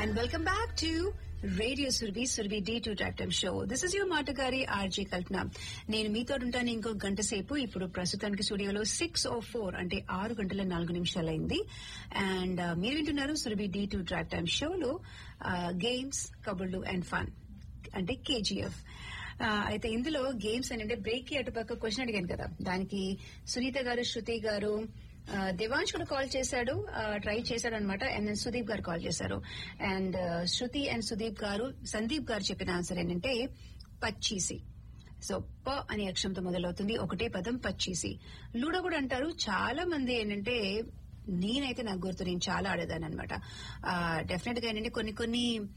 and welcome back to radio Surbhi Surbhi D to track time show this is your మాటగారి RJ Kalpana నేను మీతో ఉంటాను ఇంకో గంట సేపు ఇప్పుడు ప్రస్తుతానికి స్టూడియోలో సిక్స్ ఓ ఫోర్ అంటే ఆరు గంటల నాలుగు నిమిషాలైంది అండ్ మీరు వింటున్నారు Surabhi D to track time షోలో గేమ్స్ కబుర్లు అండ్ ఫన్ అంటే కేజీఎఫ్ అయితే ఇందులో గేమ్స్ అని అంటే బ్రేక్ కి అటుపక్క క్వశ్చన్ అడిగాను కదా దానికి సునీత గారు శృతి గారు దేవాంశ్ కూడా కాల్ చేశాడు ట్రై చేశాడు అనమాట అండ్ సుదీప్ గారు కాల్ చేశారు అండ్ శృతి అండ్ సుదీప్ గారు సందీప్ గారు చెప్పిన ఆన్సర్ ఏంటంటే పచ్చీసి సో ప అనే అక్షరంతో మొదలవుతుంది ఒకటే పదం పచ్చీసి లూడో కూడా అంటారు చాలా మంది ఏంటంటే నేనైతే నాకు గుర్తు నేను చాలా ఆడేదాన్ని అనమాట డెఫినెట్ గా ఏంటంటే కొన్ని కొన్ని